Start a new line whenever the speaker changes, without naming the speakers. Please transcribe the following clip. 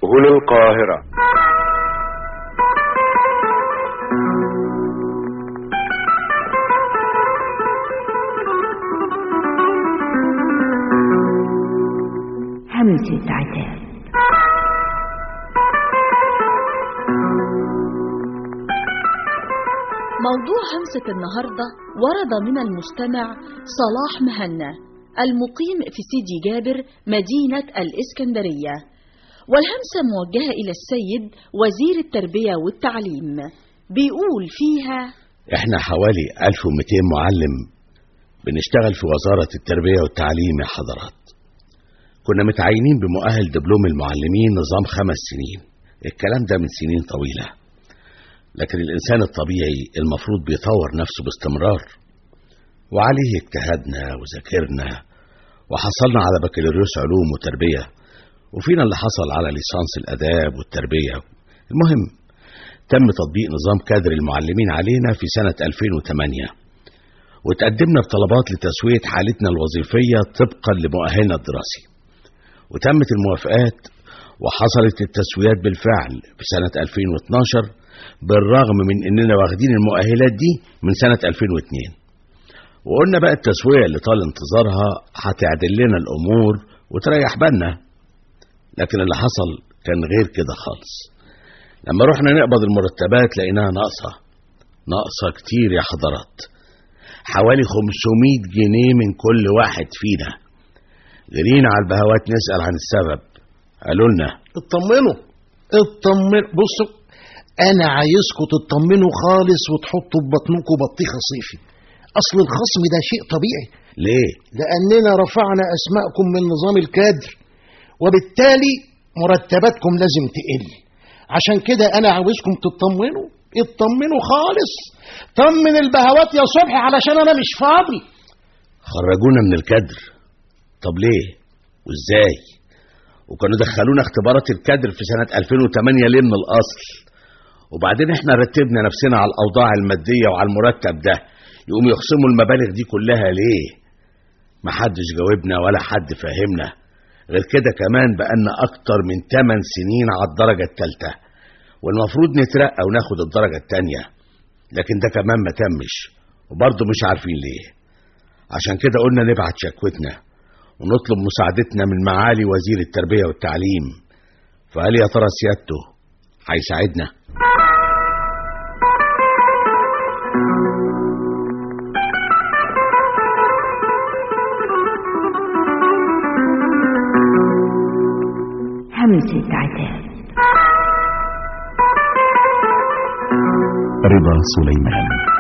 هنا القاهرة
همسة عتاب
موضوع همسة النهاردة ورد من المستمع صلاح مهنا المقيم في سيدي جابر مدينة الإسكندرية والهمسة موجهة إلى السيد وزير التربية والتعليم بيقول فيها
احنا حوالي 1200 معلم بنشتغل في وزارة التربية والتعليم يا حضرات كنا متعينين بمؤهل دبلوم المعلمين نظام خمس سنين الكلام ده من سنين طويلة لكن الإنسان الطبيعي المفروض بيطور نفسه باستمرار وعليه اجتهدنا وذاكرنا وحصلنا على بكالوريوس علوم وتربية وفينا اللي حصل على ليسانس الآداب والتربية المهم تم تطبيق نظام كادر المعلمين علينا في سنة 2008 وتقدمنا بطلبات لتسوية حالتنا الوظيفية طبقا لمؤهلنا الدراسي وتمت الموافقات وحصلت التسويات بالفعل في سنة 2012 بالرغم من اننا واخدين المؤهلات دي من سنة 2002 وقلنا بقى التسوية اللي طال انتظارها هتعدل لنا الامور وتريح بالنا لكن اللي حصل كان غير كده خالص لما رحنا نقبض المرتبات لقيناها ناقصة ناقصة كتير يا حضرات حوالي 500 جنيه من كل واحد فينا جرينا على البهوات نسأل عن السبب قالوا لنا
اطمنوا اطمنوا بصوا انا عايزكم تطمنوا خالص وتحطوا في بطنكم بطيخه صيفي اصل الخصم ده شيء طبيعي
ليه
لاننا رفعنا اسماءكم من نظام الكادر وبالتالي مرتباتكم لازم تقل عشان كده انا عاوزكم تطمنوا اطمنوا خالص طمن البهوات يا صبحي علشان انا مش فاضي
خرجونا من الكادر طب ليه وازاي وكانوا دخلونا اختبارات الكادر في سنة 2008 ليه من الأصل وبعدين احنا رتبنا نفسنا على الأوضاع المادية وعلى المرتب ده يقوم يخصموا المبالغ دي كلها ليه محدش جاوبنا ولا حد فهمنا غير كده كمان بقالنا أكتر من 8 سنين على الدرجة التالتة والمفروض نترقى وناخد الدرجة التانية لكن ده كمان ما تمش وبرضه مش عارفين ليه عشان كده قلنا نبعت شكوتنا ونطلب مساعدتنا من معالي وزير التربية والتعليم فهل يا ترى سيادته هيساعدنا
همسة عتاب
رضا سليمان